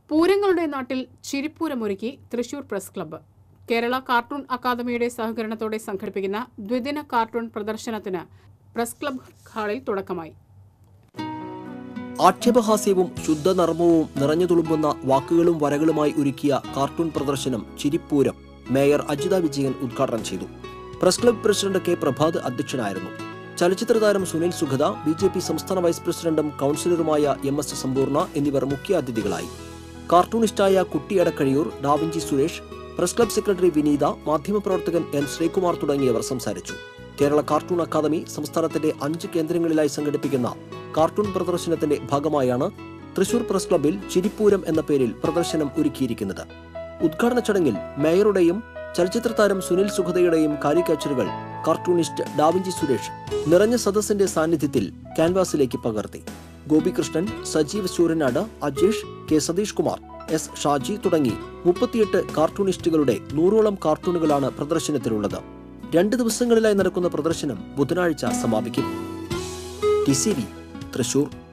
പൂരങ്ങളുടെ നാട്ടിൽ ചിരിപ്പൂരമൊരുക്കി Thrissur press club Kerala cartoon അക്കാദമിയുടെ സഹകരണത്തോടെ സംഘടിപ്പിക്കുന്ന ദ്വിദിന കാർട്ടൂൺ പ്രദർശനത്തിന് പ്രസ് ക്ലബ്ബ് ഹാളിൽ തുടക്കമായി ആക്ഷേപഹാസ്യവും ശുദ്ധനർമ്മവും നിറഞ്ഞു തുളുമ്പുന്ന വാക്കുകളും വരകളുമായി ഒരുക്കിയ കാർട്ടൂൺ പ്രദർശനം ചിരിപ്പൂരം മേയർ അജിത വിജയൻ ഉദ്ഘാടനം ചെയ്തു press club president K Prabhat അധ്യക്ഷനായിരുന്നു ചലച്ചിത്ര താരം Sunil Sugatha B J P സംസ്ഥാന വൈസ് പ്രസിഡന്റും കൗൺസിലറുമായ എം എസ് സമ്പൂർണ്ണ എന്നിവർ മുഖ്യാതിഥികളായി കാർട്ടൂണിസ്റ്റായ Kutty Adakkazhiyur Davinchi Suresh press club secretary Vineetha മാധ്യമപ്രവർത്തകൻ എൻ ശ്രീകുമാർ തുടങ്ങിയവർ സംസാരിച്ചു കേരള കാർട്ടൂൺ അക്കാദമി സംസ്ഥാനത്തിന്റെ അഞ്ച് കേന്ദ്രങ്ങളിലായി സംഘടിപ്പിക്കുന്ന കാർട്ടൂൺ പ്രദർശനത്തിന്റെ ഭാഗമായാണ് തൃശൂർ പ്രസ് ക്ലബിൽ ചിരിപ്പൂരം എന്ന പേരിൽ പ്രദർശനം ഒരുക്കിയിരിക്കുന്നത് ഉദ്ഘാടന ചടങ്ങിൽ മേയറുടെയും ചലച്ചിത്ര താരം സുനിൽ സുഗതയുടെയും കാരിക്കാച്ചറുകൾ കാർട്ടൂണിസ്റ്റ് ഡാവിഞ്ചി സുരേഷ് നിറഞ്ഞ സദസ്സിന്റെ സാന്നിധ്യത്തിൽ ക്യാൻവാസിലേക്ക് പകർത്തി ഗോപികൃഷ്ണൻ സജീവ് സൂര്യനാട് അജേഷ് കെ സതീഷ് കുമാർ എസ് ഷാജി തുടങ്ങി മുപ്പത്തിയെട്ട് കാർട്ടൂണിസ്റ്റുകളുടെ നൂറോളം കാർട്ടൂണുകളാണ് പ്രദർശനത്തിലുള്ളത് രണ്ട് ദിവസങ്ങളിലായി നടക്കുന്ന പ്രദർശനം ബുധനാഴ്ച സമാപിക്കും ടി സി വി തൃശൂർ